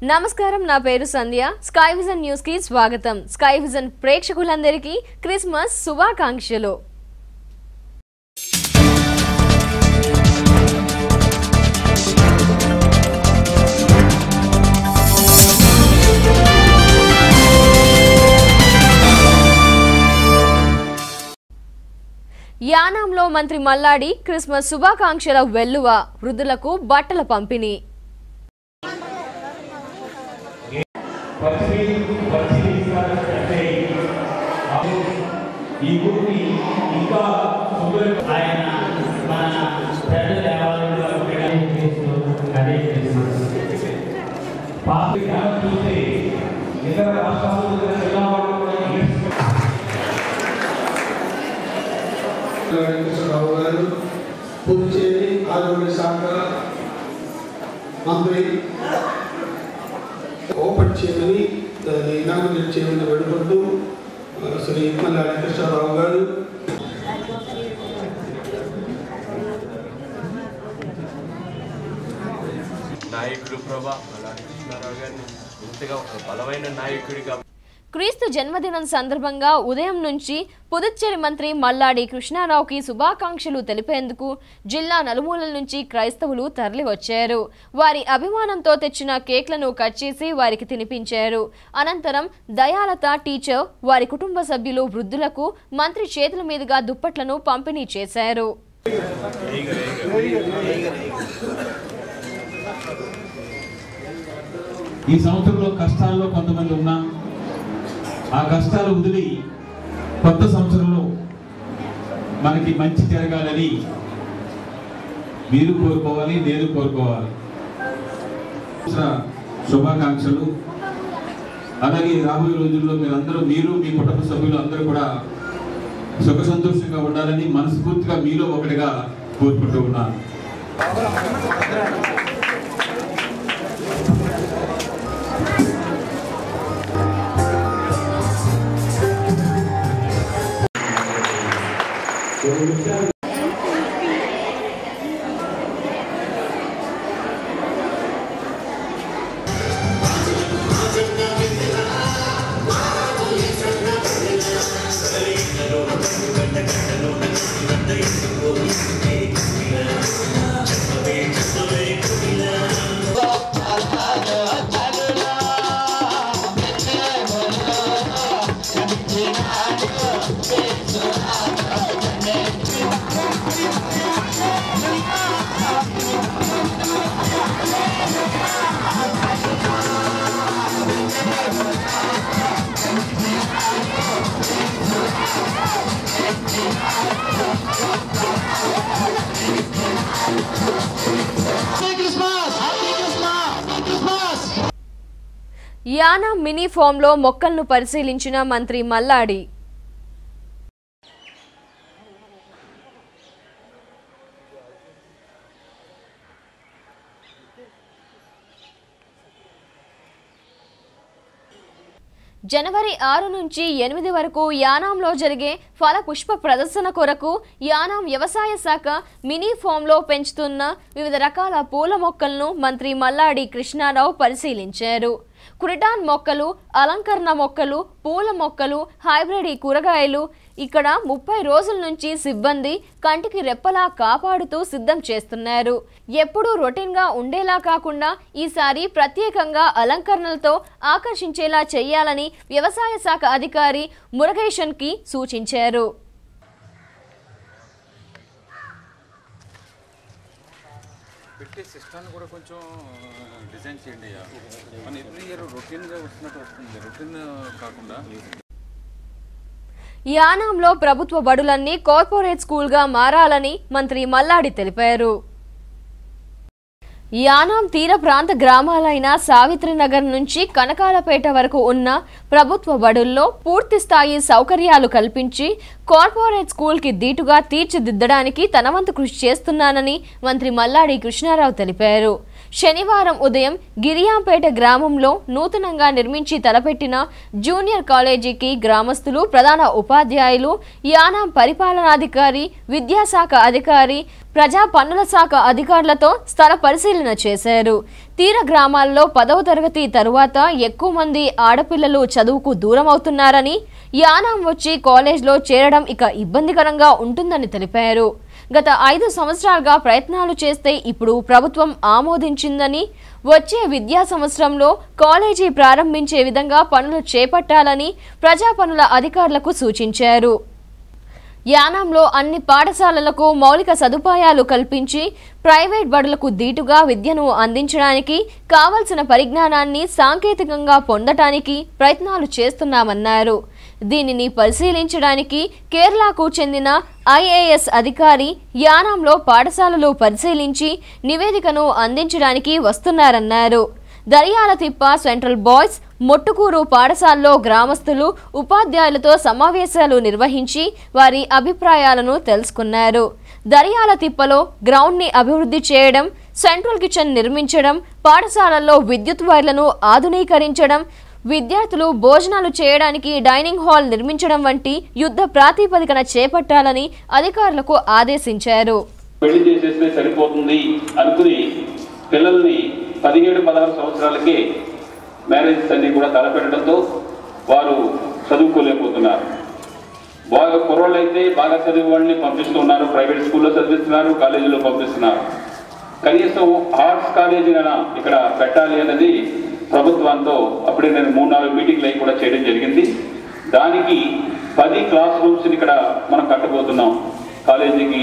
నమస్కారం నా పేరు సంధ్య స్కై విజన్ న్యూస్ కి స్వాగతం స్కై విజన్ ప్రేక్షకులందరికీ క్రిస్మస్ శుభాకాంక్షలు యానాంలో మంత్రి మల్లాడి క్రిస్మస్ శుభాకాంక్షల వెల్లువ వృద్ధులకు బట్టల పంపిణీ ఈ ఊరికి ఇంకా సుందర- ఆయన మన పెద్ద దేవాలయంలో ప్రయాణం చేస్తూ అదే క్రిస్మస్. పాత జ్ఞానం చూస్తే ఇతర రాష్ట్రాలు ఇతర జిల్లావాళ్ళు కూడా ఈ వెంకటేశ్వరరావు గారు పుదుచ్చేరి ఆరోగ్య శాఖ మంత్రి ఓపెన్ చేయమని దాన్ని ఇనాగ్రేట్ చేయమని వెళ్ళిపోతూ ఆ, శ్రీ మల్లా వెంకటేశ్వరరావు గారు నాయకుడు ప్రభా అలాంటి కృష్ణారావు గారిని ఇంతగా ఒక బలమైన నాయకుడిగా క్రీస్తు జన్మదినం సందర్భంగా ఉదయం నుంచి పుదుచ్చేరి మంత్రి మల్లాడి కృష్ణారావుకి శుభాకాంక్షలు తెలిపేందుకు జిల్లా నలుమూలల నుంచి క్రైస్తవులు తరలివచ్చారు వారి అభిమానంతో తెచ్చిన కేక్లను కట్ చేసి వారికి తినిపించారు అనంతరం దయాలత టీచర్ వారి కుటుంబ సభ్యులు వృద్ధులకు మంత్రి చేతుల మీదుగా దుప్పట్లను పంపిణీ చేశారు ఈ సంవత్సరంలో కష్టాల్లో కొంతమంది ఉన్నా ఆ కష్టాలు వదిలి కొత్త సంవత్సరంలో మనకి మంచి జరగాలని మీరు కోరుకోవాలి నేను కోరుకోవాలి సంవత్సర శుభాకాంక్షలు అలాగే రాబోయే రోజుల్లో మీరందరూ మీరు మీ కుటుంబ సభ్యులు అందరూ కూడా సుఖ సంతోషంగా ఉండాలని మనస్ఫూర్తిగా మీలో ఒకటిగా కోరుకుంటూ ఉన్నాను యానా మినీ ఫామ్లో మొక్కలను పరిశీలించిన మంత్రి మల్లాడి జనవరి ఆరు నుంచి ఎనిమిది వరకు యానాంలో జరిగే ఫల పుష్ప ప్రదర్శన కొరకు యానాం వ్యవసాయ శాఖ మినీ ఫామ్లో పెంచుతున్న వివిధ రకాల పూల మొక్కలను మంత్రి మల్లాడి కృష్ణారావు పరిశీలించారు కురిటాన్ మొక్కలు అలంకరణ మొక్కలు పూల మొక్కలు హైబ్రిడ్ కూరగాయలు ఇక్కడ ముప్పై రోజుల నుంచి సిబ్బంది కంటికి రెప్పలా కాపాడుతూ సిద్ధం చేస్తున్నారు ఎప్పుడూ రొటీన్గా ఉండేలా కాకుండా ఈసారి ప్రత్యేకంగా అలంకరణలతో ఆకర్షించేలా చేయాలని వ్యవసాయ శాఖ అధికారి మురగేషన్కి సూచించారు పెట్టే సిస్టాన్ని కూడా కొంచెం డిజైన్ చేయండి అయ్యా మన ఎవ్రీ ఇయర్ రొటీన్గా వస్తున్నట్టు వస్తుంది రొటీన్ కాకుండా యానాంలో ప్రభుత్వ బడులన్నీ కార్పొరేట్ స్కూల్గా మారాలని మంత్రి మల్లాడి తెలిపారు యానాం తీర ప్రాంత గ్రామాలైన సావిత్రినగర్ నుంచి కనకాలపేట వరకు ఉన్న ప్రభుత్వ బడుల్లో పూర్తి స్థాయి సౌకర్యాలు కల్పించి కార్పొరేట్ స్కూల్కి దీటుగా తీర్చిదిద్దడానికి తన వంతు కృషి చేస్తున్నానని మంత్రి మల్లాడి కృష్ణారావు తెలిపారు శనివారం ఉదయం గిరియాంపేట గ్రామంలో నూతనంగా నిర్మించి తలపెట్టిన జూనియర్ కాలేజీకి గ్రామస్తులు ప్రధాన ఉపాధ్యాయులు యానాం పరిపాలనాధికారి విద్యాశాఖ అధికారి ప్రజా పన్నుల శాఖ అధికారులతో స్థల పరిశీలన చేశారు తీర గ్రామాల్లో పదవ తరగతి తరువాత ఎక్కువ మంది ఆడపిల్లలు చదువుకు దూరం అవుతున్నారని యానాం వచ్చి కాలేజ్లో చేరడం ఇక ఇబ్బందికరంగా ఉంటుందని తెలిపారు గత ఐదు సంవత్సరాలుగా ప్రయత్నాలు చేస్తే ఇప్పుడు ప్రభుత్వం ఆమోదించిందని వచ్చే విద్యా సంవత్సరంలో కాలేజీ ప్రారంభించే విధంగా పనులు చేపట్టాలని ప్రజా పనుల అధికారులకు సూచించారు యానాంలో అన్ని పాఠశాలలకు మౌలిక సదుపాయాలు కల్పించి ప్రైవేట్ బడులకు దీటుగా విద్యను అందించడానికి కావలసిన పరిజ్ఞానాన్ని సాంకేతికంగా పొందటానికి ప్రయత్నాలు చేస్తున్నామన్నారు దీనిని పరిశీలించడానికి కేరళకు చెందిన ఐఏఎస్ అధికారి యానాంలో పాఠశాలలు పరిశీలించి నివేదికను అందించడానికి వస్తున్నారన్నారు దర్యాల తిప్ప సెంట్రల్ బాయ్స్ మొట్టుకూరు పాఠశాలలో గ్రామస్తులు ఉపాధ్యాయులతో సమావేశాలు నిర్వహించి వారి అభిప్రాయాలను తెలుసుకున్నారు దర్యాల తిప్పలో గ్రౌండ్ని అభివృద్ధి చేయడం సెంట్రల్ కిచెన్ నిర్మించడం పాఠశాలల్లో విద్యుత్ వైర్లను ఆధునీకరించడం విద్యార్థులు భోజనాలు చేయడానికి డైనింగ్ హాల్ నిర్మించడం వంటి యుద్ధ ప్రాతిపదికన చేపట్టాలని అధికారులకు ఆదేశించారు పెళ్లి చేసేస్తే సరిపోతుంది అనుకుని పిల్లల్ని పదిహేడు పదహారు సంవత్సరాలకే మ్యారేజెస్ అన్ని కూడా తలపెట్టడంతో వారు చదువుకోలేకపోతున్నారు బాగా కుర్రోళ్ళు అయితే బాగా చదివే వాళ్ళని పంపిస్తున్నారు ప్రైవేట్ స్కూల్లో చదివిస్తున్నారు కాలేజీలో పంపిస్తున్నారు కనీసం ఆర్ట్స్ కాలేజీనైనా ఇక్కడ పెట్టాలి అన్నది ప్రభుత్వంతో అప్పుడే నేను మూడు నాలుగు మీటింగ్లు అయి కూడా చేయడం జరిగింది దానికి పది క్లాస్ రూమ్స్ ఇక్కడ మనం కట్టబోతున్నాం కాలేజీకి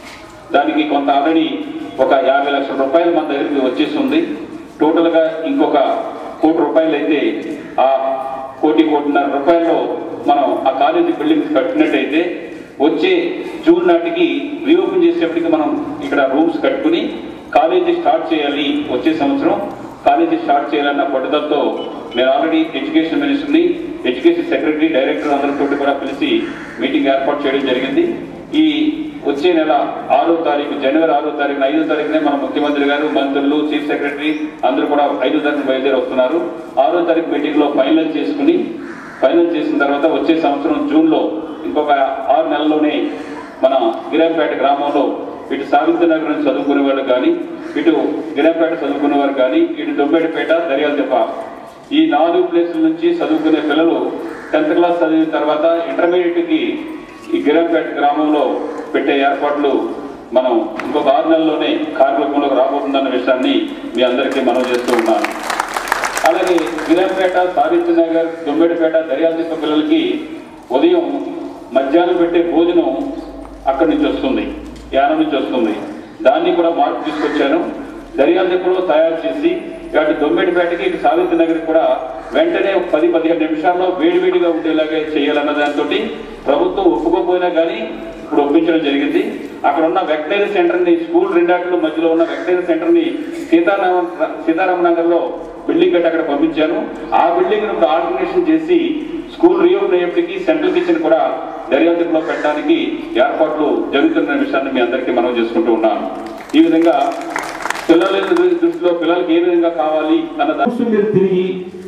దానికి కొంత ఆల్రెడీ ఒక యాభై లక్షల రూపాయలు మన దగ్గరికి వచ్చేస్తుంది టోటల్గా ఇంకొక కోటి రూపాయలు అయితే ఆ కోటి కోటిన్నర రూపాయల్లో మనం ఆ కాలేజీ బిల్డింగ్స్ కట్టినట్టయితే వచ్చే జూన్ నాటికి రీఓపెన్ చేసేప్పటికి మనం ఇక్కడ రూమ్స్ కట్టుకుని కాలేజీ స్టార్ట్ చేయాలి వచ్చే సంవత్సరం కాలేజీ స్టార్ట్ చేయాలన్న పట్టుదలతో నేను ఆల్రెడీ ఎడ్యుకేషన్ మినిస్టర్ని ఎడ్యుకేషన్ సెక్రటరీ డైరెక్టర్ అందరితో కూడా పిలిచి మీటింగ్ ఏర్పాటు చేయడం జరిగింది ఈ వచ్చే నెల ఆరో తారీఖు జనవరి ఆరో తారీఖున ఐదో తారీఖునే మన ముఖ్యమంత్రి గారు మంత్రులు చీఫ్ సెక్రటరీ అందరూ కూడా ఐదో తారీఖు బయలుదేరి వస్తున్నారు ఆరో తారీఖు మీటింగ్ లో ఫైనల్ చేసుకుని ఫైనల్ చేసిన తర్వాత వచ్చే సంవత్సరం జూన్ లో ఇంకొక ఆరు నెలల్లోనే మన గిరాంపేట గ్రామంలో ఇటు సావిత్రి నగర్ నుంచి చదువుకునే వాళ్ళు కానీ ఇటు గిరాంపేట చదువుకునే వారు కానీ ఇటు దొబ్బేటిపేట దర్యాల దెబ్బ ఈ నాలుగు ప్లేసుల నుంచి చదువుకునే పిల్లలు టెన్త్ క్లాస్ చదివిన తర్వాత ఇంటర్మీడియట్కి ఈ గిరంపేట గ్రామంలో పెట్టే ఏర్పాట్లు మనం ఇంకొక ఆరు నెలల్లోనే కార్యక్రమంలోకి రాబోతుందన్న విషయాన్ని మీ అందరికీ మనం చేస్తూ ఉన్నాను అలాగే గిరంపేట సావిత్రి నగర్ దొమ్మిడిపేట దర్యాలదిప్ప పిల్లలకి ఉదయం మధ్యాహ్నం పెట్టే భోజనం అక్కడి నుంచి వస్తుంది యానం నుంచి వస్తుంది దాన్ని కూడా మార్పు తీసుకొచ్చాను దర్యాలదిప్పలో తయారు చేసి ఇటు దొమ్మిడిపేటకి ఇటు సావిత్రి నగర్ కూడా వెంటనే ఒక పది పదిహేను నిమిషాల్లో వేడివేడిగా ఉండేలాగా చేయాలన్న దాంతో ప్రభుత్వం ఒప్పుకోపోయినా కానీ ఇప్పుడు ఒప్పించడం జరిగింది అక్కడ ఉన్న వెటనరీ సెంటర్ ని స్కూల్ రెండాటిలో మధ్యలో ఉన్న వెటనరీ సెంటర్ ని సీతారామ సీతారామ నగర్ లో బిల్డింగ్ కట్టి అక్కడ పంపించాను ఆ బిల్డింగ్ ఇప్పుడు ఆల్టర్నేషన్ చేసి స్కూల్ రీఓపెన్ అయ్యేప్పటికీ సెంట్రల్ కిచెన్ కూడా దర్యాప్తులో పెట్టడానికి ఏర్పాట్లు జరుగుతున్న విషయాన్ని మీ అందరికీ మనం చేసుకుంటూ ఉన్నాను ఈ విధంగా పిల్లల దృష్టిలో పిల్లలకి ఏ విధంగా కావాలి అన్న దాని స్కూల్స్ మీరు తిరిగి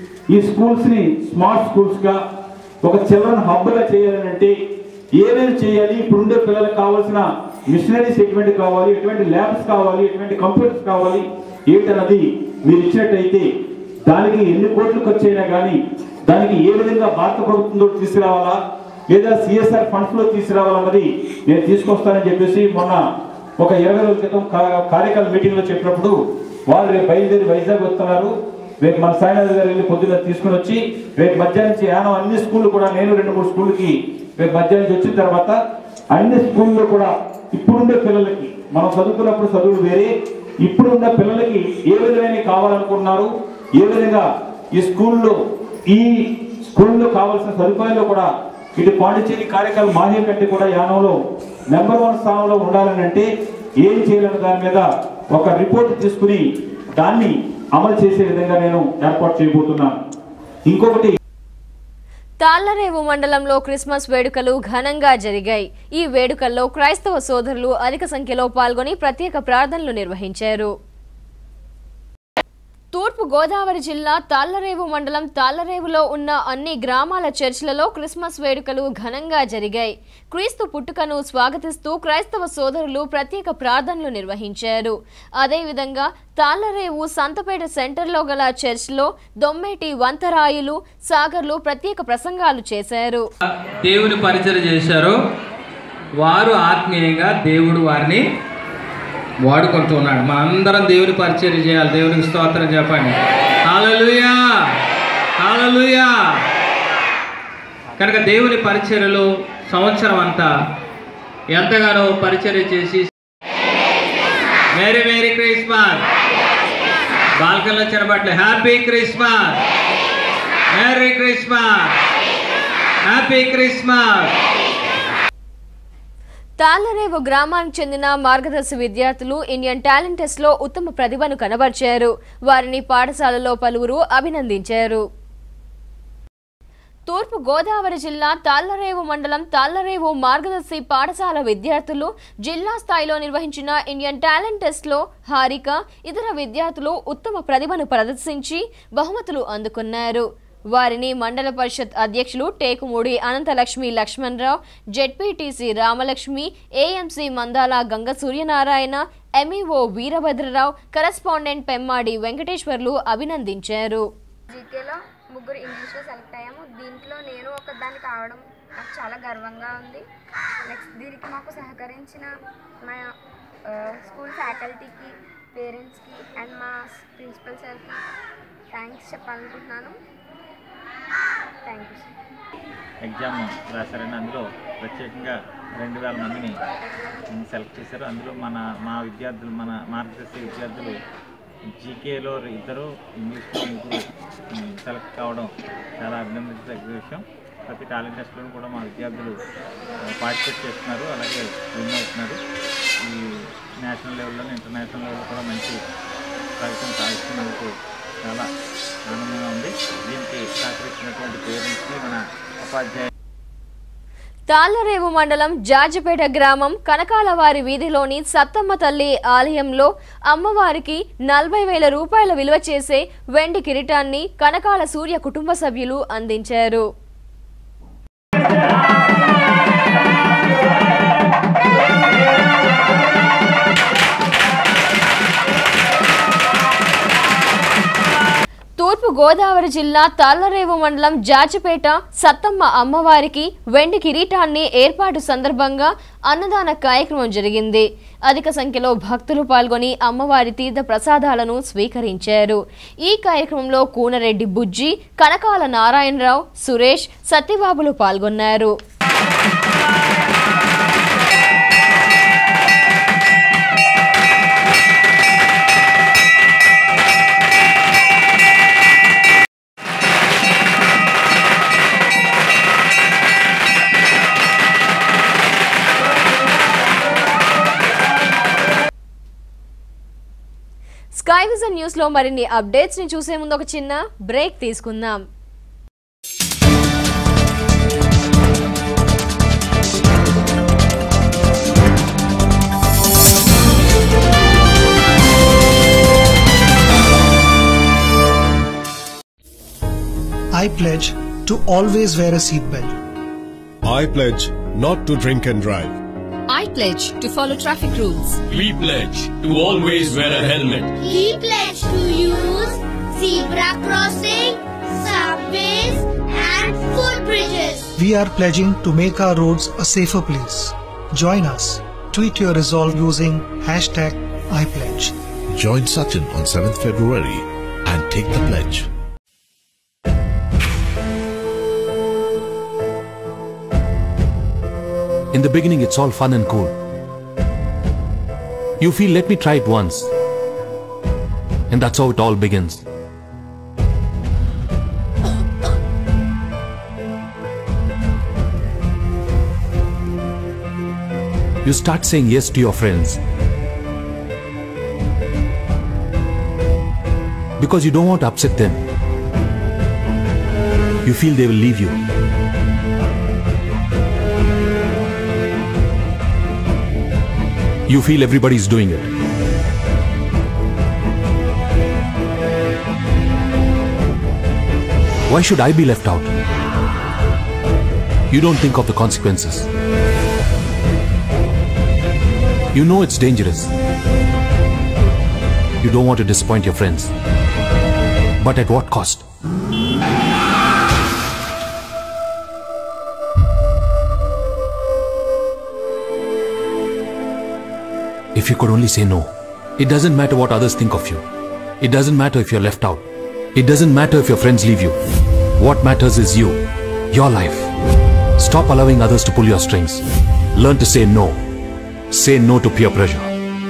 ఈ స్కూల్స్ ని స్మార్ట్ స్కూల్స్ గా ఒక చిల్డ్రన్ హబ్ గా చేయాలంటే ఏమేమి చేయాలి ఇప్పుడు ఉండే పిల్లలకు కావాల్సిన మిషనరీస్ ఎటువంటి కావాలి ఎటువంటి ల్యాబ్స్ కావాలి ఎటువంటి కంప్యూటర్స్ కావాలి ఏంటన్నది మీరు ఇచ్చినట్టయితే దానికి ఎన్ని కోట్లు ఖర్చు అయినా కానీ దానికి ఏ విధంగా భారత ప్రభుత్వంలో తీసుకురావాలా లేదా సిఎస్ఆర్ ఫండ్స్ లో తీసుకురావాలన్నది నేను తీసుకొస్తానని చెప్పేసి మొన్న ఒక ఇరవై రోజుల క్రితం కా- కార్యకాల మీటింగ్ లో చెప్పినప్పుడు వాళ్ళు రేపు బయలుదేరి వైజాగ్ వస్తున్నారు రేపు మన సాయినాథ్ గారు వెళ్ళి పొద్దున్న తీసుకుని వచ్చి రేపు మధ్యాహ్నం నుంచి యానం అన్ని స్కూళ్ళు కూడా నేను రెండు మూడు స్కూళ్ళకి రేపు మధ్యాహ్నం నుంచి వచ్చిన తర్వాత అన్ని స్కూల్లో కూడా ఇప్పుడుండే పిల్లలకి మనం చదువుకున్నప్పుడు చదువులు వేరే ఇప్పుడున్న పిల్లలకి ఏ విధమైన కావాలనుకున్నారు ఏ విధంగా ఈ స్కూల్లో ఈ స్కూల్లో కావాల్సిన సదుపాయాలు కూడా ఇటు పాండిచేరి కార్యక్రమం మాహ్యం కంటే కూడా యానంలో నెంబర్ వన్ స్థానంలో ఉండాలని అంటే ఏం చేయాలనే దాని మీద ఒక రిపోర్ట్ తీసుకుని దాన్ని అమలు చేసే విధంగా నేను ఏర్పాటు చేయబోతున్నాను ఇంకొకటి తాళ్లరేవు మండలంలో క్రిస్మస్ వేడుకలు ఘనంగా జరిగాయి ఈ వేడుకల్లో క్రైస్తవ సోదరులు అధిక సంఖ్యలో పాల్గొని ప్రత్యేక ప్రార్థనలు నిర్వహించారు తూర్పు గోదావరి జిల్లా తాళ్లరేవు మండలం తాళ్లరేవులో ఉన్న అన్ని గ్రామాల చర్చిలలో క్రిస్మస్ వేడుకలు ఘనంగా జరిగాయి క్రీస్తు పుట్టుకను స్వాగతిస్తూ క్రైస్తవ సోదరులు ప్రత్యేక ప్రార్థనలు నిర్వహించారు అదేవిధంగా తాళ్లరేవు సంతపేట సెంటర్లో గల చర్చ్లో దొమ్మేటి వంతరాయులు సాగర్లు ప్రత్యేక ప్రసంగాలు చేశారు దేవుని పరిచయం చేశారో వారు ఆత్మీయంగా దేవుడు వారిని వాడుకుంటున్నాడు మనందరం దేవుని పరిచయం చేయాలి దేవునికి స్తోత్రం చెప్పండి హాలలుయా హాలలుయా కనుక దేవుని పరిచర్యలు సంవత్సరం అంతా ఎంతగానో పరిచర్య చేసి మేరీ మేరీ క్రిస్మస్ బాల్కన్లో Cherabatla happy Christmas merry Christmas happy Christmas Tallarevu గ్రామానికి చెందిన మార్గదర్శి విద్యార్థులు ఇండియన్ టాలెంట్ టెస్ట్ లో ఉత్తమ ప్రతిభను కనబర్చారు వారిని పాఠశాలలో పలువురు అభినందించారు తూర్పు గోదావరి జిల్లా తాళ్లరేవు మండలం తాళ్లరేవు మార్గదర్శి పాఠశాల విద్యార్థులు జిల్లా స్థాయిలో నిర్వహించిన ఇండియన్ టాలెంట్ టెస్ట్లో హారిక ఇతర విద్యార్థులు ఉత్తమ ప్రతిభను ప్రదర్శించి బహుమతులు అందుకున్నారు వారిని మండల పరిషత్ అధ్యక్షులు Tekumudi Anantalakshmi Lakshmanarao ZPTC Ramalakshmi AMC Mandala Ganga Suryanarayana MEO Veerabhadrarao correspondent Pemmadi Venkateswarlu అభినందించారు జీకేలో ముగ్గురు ఇంగ్లీష్లో సెలెక్ట్ అయ్యాము దీంట్లో నేను ఒక దాన్ని కావడం నాకు చాలా గర్వంగా ఉంది నెక్స్ట్ దీనికి మాకు సహకరించిన మా ఆ, స్కూల్ ఫ్యాకల్టీకి పేరెంట్స్కి అండ్ మా ప్రిన్సిపల్ సార్కి థ్యాంక్స్ చెప్పాలనుకుంటున్నాను థ్యాంక్ యూ సార్ ఎగ్జామ్ రాశారని అందులో ప్రత్యేకంగా రెండు వేల మందిని సెలెక్ట్ చేశారు అందులో మన మా విద్యార్థులు మన మార్గదర్శి విద్యార్థులు జీకేలో ఇద్దరు ఇంగ్లీష్లో ముగ్గురు ఉమ్, సెలెక్ట్ కావడం చాలా అభినందించదగ్గ విషయం ప్రతి టాలెంట్ టెస్ట్లోనూ కూడా మా విద్యార్థులు పార్టిసిపేట్ చేస్తున్నారు అలాగే విన్ అవుతున్నారు ఈ నేషనల్ లెవెల్లో ఇంటర్నేషనల్ లెవెల్లో కూడా మంచి ప్రగతిని సాధిస్తున్నందుకు చాలా ఆనందంగా ఉంది దీనికి సహకరించినటువంటి పేరెంట్స్కి మన ఉపాధ్యాయ తాళ్లరేవు మండలం జార్జిపేట గ్రామం కనకాలవారి వీధిలోని సత్తమ్మ తల్లి ఆలయంలో అమ్మవారికి నలభై వేల రూపాయల విలువ చేసే వెండి కిరీటాన్ని కనకాల సూర్య కుటుంబ సభ్యులు అందించారు తూర్పు గోదావరి జిల్లా తాళ్లరేవు మండలం జాజిపేట సత్తమ్మ అమ్మవారికి వెండి కిరీటాన్ని ఏర్పాటు సందర్భంగా అన్నదాన కార్యక్రమం జరిగింది అధిక సంఖ్యలో భక్తులు పాల్గొని అమ్మవారి తీర్థ ప్రసాదాలను స్వీకరించారు ఈ కార్యక్రమంలో కూనరెడ్డి బుజ్జి కనకాల నారాయణరావు సురేష్ సత్యబాబులు పాల్గొన్నారు స్కై విజన్ న్యూస్ లో మరిన్ని అప్డేట్స్ ని చూసే ముందు ఒక చిన్న బ్రేక్ తీసుకుందాం I pledge to always wear a seatbelt. I pledge not to drink and drive. I pledge to follow traffic rules. We pledge to always wear a helmet. We pledge to use zebra crossing, subways, and footbridges. We are pledging to make our roads a safer place. Join us. Tweet your resolve using hashtag IPledge. Join Sachin on 7th February and take the pledge. In the beginning, it's all fun and cool. You feel, let me try it once. And that's how it all begins. You start saying yes to your friends. Because you don't want to upset them. You feel they will leave you. You feel everybody's doing it. Why should I be left out? You don't think of the consequences. You know it's dangerous. You don't want to disappoint your friends. But at what cost? If you could only say no, it doesn't matter what others think of you. It doesn't matter if you're left out. It doesn't matter if your friends leave you. What matters is you, your life. Stop allowing others to pull your strings. Learn to say no. Say no to peer pressure.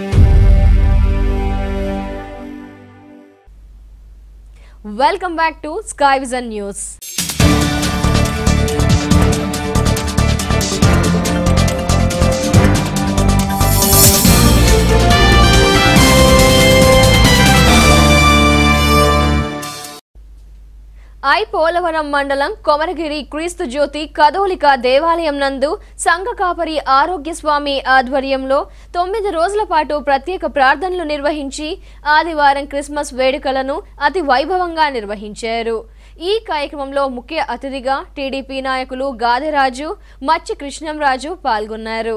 Welcome back to sky vision news I Polavaram మండలం కొమరగిరి క్రీస్తు జ్యోతి కథోలిక దేవాలయం నందు సంఘ కాపరి ఆరోగ్య స్వామి ఆధ్వర్యంలో తొమ్మిది రోజుల పాటు ప్రత్యేక ప్రార్థనలు నిర్వహించి ఆదివారం క్రిస్మస్ వేడుకలను అతి వైభవంగా నిర్వహించారు ఈ కార్యక్రమంలో ముఖ్య అతిథిగా టీడీపీ నాయకులు గాదెరాజు మచ్చి కృష్ణంరాజు పాల్గొన్నారు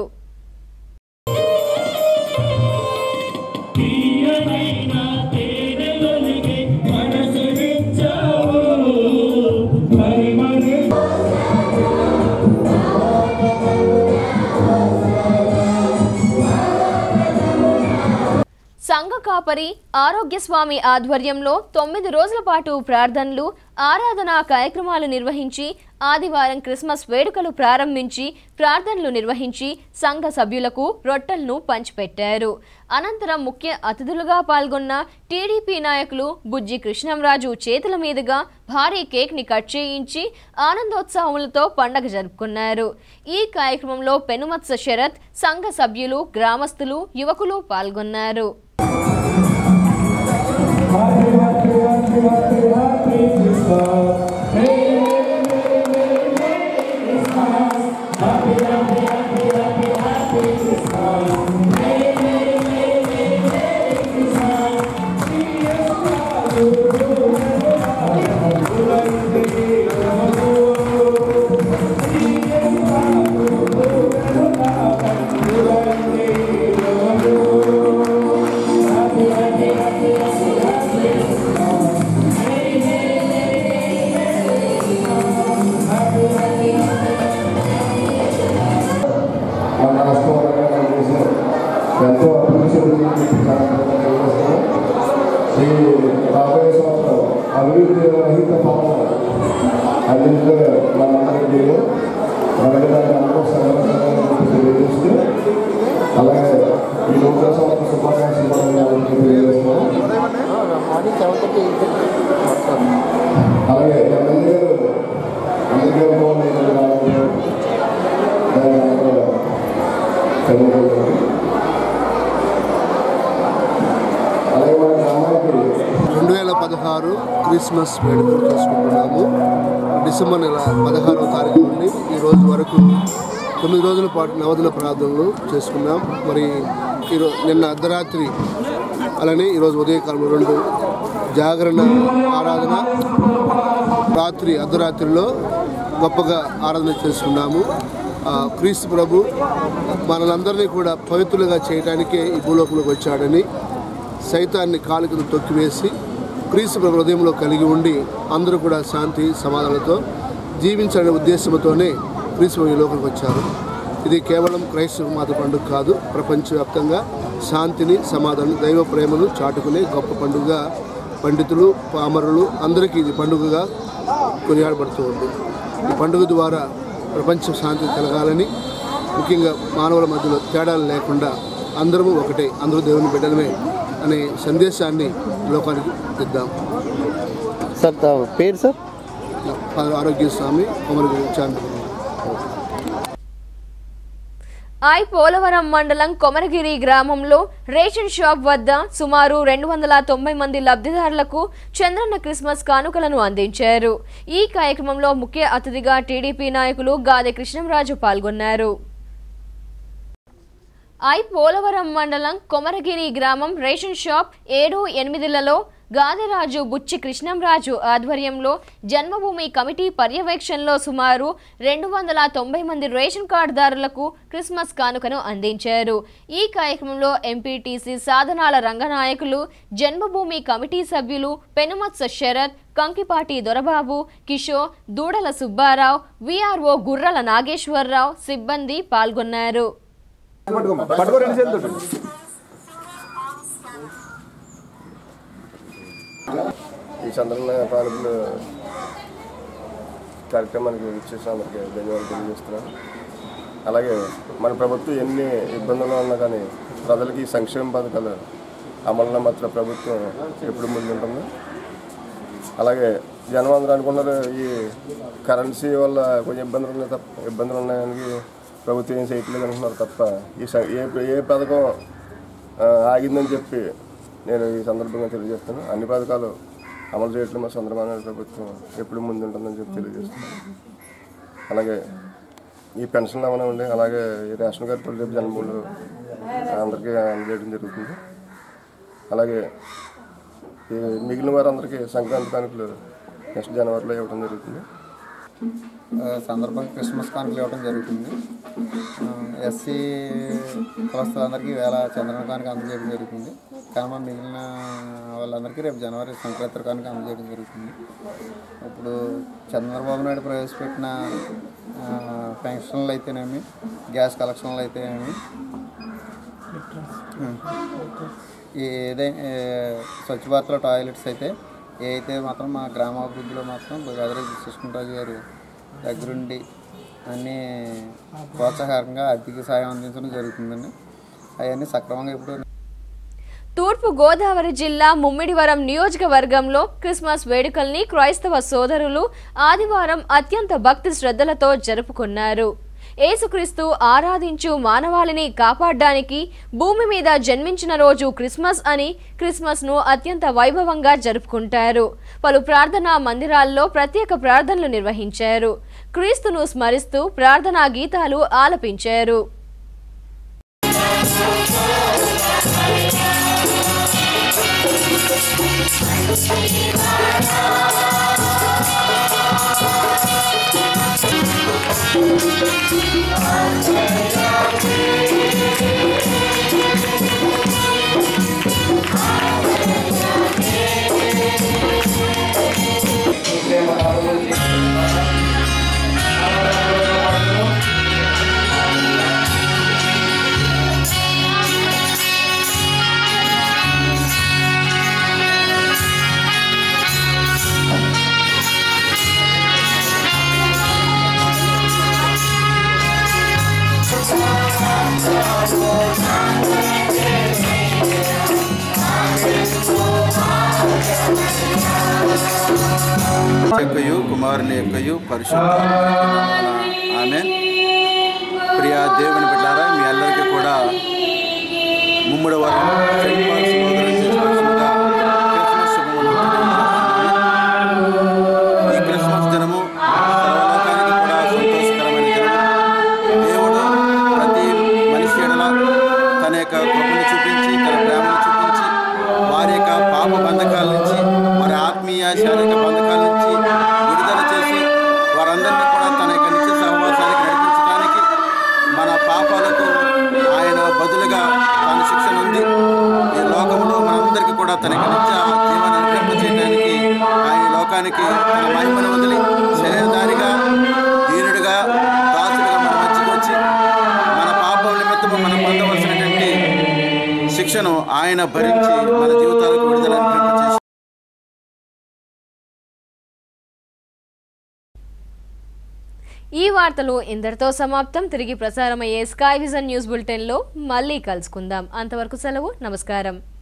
సంఘ కాపరి ఆరోగ్య స్వామి ఆధ్వర్యంలో తొమ్మిది రోజుల పాటు ప్రార్థనలు ఆరాధనా కార్యక్రమాలు నిర్వహించి ఆదివారం క్రిస్మస్ వేడుకలు ప్రారంభించి ప్రార్థనలు నిర్వహించి సంఘ సభ్యులకు రొట్టెలను పంచిపెట్టారు అనంతరం ముఖ్య అతిథులుగా పాల్గొన్న టీడీపీ నాయకులు బుజ్జి కృష్ణంరాజు చేతుల మీదుగా భారీ కేక్ ని కట్ చేయించి ఆనందోత్సవములతో పండగ జరుపుకున్నారు ఈ కార్యక్రమంలో పెనుమత్స శరత్ సంఘ సభ్యులు గ్రామస్తులు యువకులు పాల్గొన్నారు మన రాష్ట్రంలో చేసిన ఎంతో అభివృద్ధి ఈ రాబోయే సంవత్సరం అభివృద్ధి రహిత పాలన అందించే మనందరికీ అలాగే దాన్ని అందరూ సంఘటన తెలియజేస్తూ అలాగే ఈ నూతన సంవత్సర శుభాకాంక్షలు మనం అందరికీ తెలియజేస్తున్నాం అలాగే ఎమ్మెల్యే గారు ఎమ్మెల్యే గారు బాగుంది దాన్ని అందరూ చదువుకుంటున్నాం అలాగే మన గ్రామానికి రెండు వేల పదహారు క్రిస్మస్ వేడుకలు చేసుకుంటున్నాము డిసెంబర్ నెల పదహారవ తారీఖు నుండి ఈ రోజు వరకు తొమ్మిది రోజుల పాటు నవదిన ప్రార్థనలు చేసుకున్నాం మరి ఈరోజు నిన్న అర్ధరాత్రి అలానే ఈరోజు ఉదయకాలం రెండు జాగరణ ఆరాధన రాత్రి అర్ధరాత్రిలో గొప్పగా ఆరాధన చేసుకున్నాము ఆ, క్రీస్తు ప్రభు మనలందరినీ కూడా పవిత్రులుగా చేయడానికే ఈ భూలోకంలోకి వచ్చాడని సైతాన్ని కాలు కింద తొక్కివేసి క్రీస్తు ప్రభు హృదయంలో కలిగి ఉండి అందరూ కూడా శాంతి సమాధానంతో జీవించాలనే ఉద్దేశంతోనే క్రీస్తు ప్రభు ఈ లోకంలోకి వచ్చారు ఇది కేవలం క్రైస్తవ మాత పండుగ కాదు ప్రపంచవ్యాప్తంగా శాంతిని సమాధానం దైవ ప్రేమను చాటుకునే గొప్ప పండుగగా పండితులు పామరులు అందరికీ ఇది పండుగగా కొనియాడబడుతూ ఉంది ఈ పండుగ ద్వారా ప్రపంచ శాంతి కలగాలని ముఖ్యంగా మానవుల మధ్యలో తేడాలు లేకుండా అందరము ఒకటే అందరూ దేవుని బిడ్డలమే అనే సందేశాన్ని లోకానికి ఇద్దాం సార్ పేరు సార్ ఆరోగ్య స్వామి కొమరగిరి చాంద్ర ఐ పోలవరం మండలం కొమరగిరి గ్రామంలో రేషన్ షాప్ వద్ద సుమారు రెండు వందల తొంభై మంది లబ్ధిదారులకు చంద్రన్న క్రిస్మస్ కానుకలను అందించారు ఈ కార్యక్రమంలో ముఖ్య అతిథిగా టీడీపీ నాయకులు గాదె కృష్ణంరాజు పాల్గొన్నారు ఐ పోలవరం మండలం కొమరగిరి గ్రామం రేషన్ షాప్ ఏడు ఎనిమిదిలలో గాదిరాజు బుచ్చి కృష్ణంరాజు ఆధ్వర్యంలో జన్మభూమి కమిటీ పర్యవేక్షణలో సుమారు రెండు వందల తొంభై మంది రేషన్ కార్డుదారులకు క్రిస్మస్ కానుకను అందించారు ఈ కార్యక్రమంలో ఎంపీటీసీ సాధనాల రంగనాయకులు జన్మభూమి కమిటీ సభ్యులు పెనుమత్స శరత్ కంకిపాటి దొరబాబు కిషోర్ దూడల సుబ్బారావు విఆర్ఓ గుర్రల నాగేశ్వరరావు సిబ్బంది పాల్గొన్నారు పట్టుకో రెండు చేతులు ఈ చంద్రన్న కానుకలు కార్యక్రమానికి ఇచ్చేసిన అందరికీ ధన్యవాదాలు తెలియజేస్తున్నాను అలాగే మన ప్రభుత్వం ఎన్ని ఇబ్బందులు ఉన్నా కానీ ప్రజలకి సంక్షేమ పథకాలు అమలులో మాత్రం ప్రభుత్వం ఎప్పుడు ముందుంటుంది అలాగే జనం అందరూ అనుకున్నారు ఈ కరెన్సీ వల్ల కొంచెం ఇబ్బందులు ఉన్నాయి తప్ప ఇబ్బందులు ఉన్నాయని ప్రభుత్వం ఏం చేయట్లేదు అనుకున్నారు తప్ప ఈ స- ఏ ఏ పథకం ఆ, ఆగిందని చెప్పి నేను ఈ సందర్భంగా తెలియజేస్తాను అన్ని పథకాలు అమలు చేయట్లేదు మా చంద్రబాబు నాయుడు ప్రభుత్వం ఎప్పుడు ముందుంటుందని చెప్పి తెలియజేస్తున్నాను అలాగే ఈ పెన్షన్లు అవనివ్వండి అలాగే ఈ రేషన్ కార్డు రేపు జన్మూలు అందరికీ అందజేయడం జరుగుతుంది అలాగే ఈ మిగిలిన వారందరికీ సంక్రాంతి కానుకలు నెక్స్ట్ జనవరిలో ఇవ్వడం జరుగుతుంది ఆ, సందర్భంగా క్రిస్మస్ కానుకలు ఇవ్వడం జరుగుతుంది ఎస్సీ కులస్తులందరికీ వేళ చంద్రన కానుక అందజేయడం జరుగుతుంది కానీ మిగిలిన వాళ్ళందరికీ రేపు జనవరి సంక్రాంతి కానుక అందజేయడం జరుగుతుంది ఇప్పుడు చంద్రబాబు నాయుడు ప్రవేశపెట్టిన ఆ, పెన్షన్లు అయితేనేమి గ్యాస్ కలెక్షన్లు అయితేనేమి ఉం. ఈ ఏదైనా స్వచ్ఛ భారత్లో టాయిలెట్స్ అయితే ఏ అయితే మాత్రం మా గ్రామాభివృద్ధిలో మాత్రం గదరాజు కృష్ణరాజు గారు దగ్గరుండి అన్నీ ప్రోత్సాహకంగా ఆర్థిక సాయం అందించడం జరుగుతుందండి అవన్నీ సక్రమంగా ఇప్పుడు తూర్పు గోదావరి జిల్లా ముమ్మిడివరం నియోజకవర్గంలో క్రిస్మస్ వేడుకల్ని క్రైస్తవ సోదరులు ఆదివారం అత్యంత భక్తి శ్రద్ధలతో జరుపుకున్నారు యేసుక్రీస్తు ఆరాధించు మానవాళిని కాపాడడానికి భూమి మీద జన్మించిన రోజు క్రిస్మస్ అని క్రిస్మస్ ను అత్యంత వైభవంగా జరుపుకుంటారు పలు ప్రార్థనా మందిరాల్లో ప్రత్యేక ప్రార్థనలు నిర్వహించారు క్రీస్తును స్మరిస్తూ ప్రార్థనా గీతాలు ఆలపించారు యొక్కయు కుమారుని యొక్కయు పరిశుద్ధ ఆమె ప్రియా దేవుని బిడ్డారా మీ అందరికీ కూడా ముమ్మడి వారం సెయింట్ పాల్స్ సోదరులు చేసుకోవాల్సిందిగా క్రిస్మస్ శుభములు తెలియజేస్తున్నాను. ఈ క్రిస్మస్ దినము సర్వలోకానికి కూడా సంతోషకరమైన దినము దేవుడు ప్రతి మనిషి ఎడల తన యొక్క కృపను చూపించి తన ప్రేమను చూపించి వారి యొక్క పాప బంధకాల నుంచి వారి ఆత్మీయ శారీరక బంధకాల నుంచి విడుదల చేసి వారందరినీ కూడా తన యొక్క నిత్య సహవాసానికి నడిపించడానికి మన పాపాలకు ఆయన బదులుగా తాను శిక్షణ ఉంది ఈ లోకంలో మనందరికీ కూడా తన యొక్క నిత్య జీవన అనుగ్రహం చేయడానికి ఆయన ఈ లోకానికి తన మహిమను వదిలి శరీరధారిగా దీనుడిగా దాసుడిగా మన మధ్యకు వచ్చి మన పాపం నిమిత్తము మనం పొందవలసినటువంటి శిక్షను ఆయన భరించి మన జీవితాలకు విడుదల అనుగ్రహింపచేసి ఈ వార్తలు ఇందరితో సమాప్తం తిరిగి ప్రసారమయ్యే స్కై విజన్ న్యూస్ బులెటిన్లో మళ్ళీ కలుసుకుందాం అంతవరకు సెలవు నమస్కారం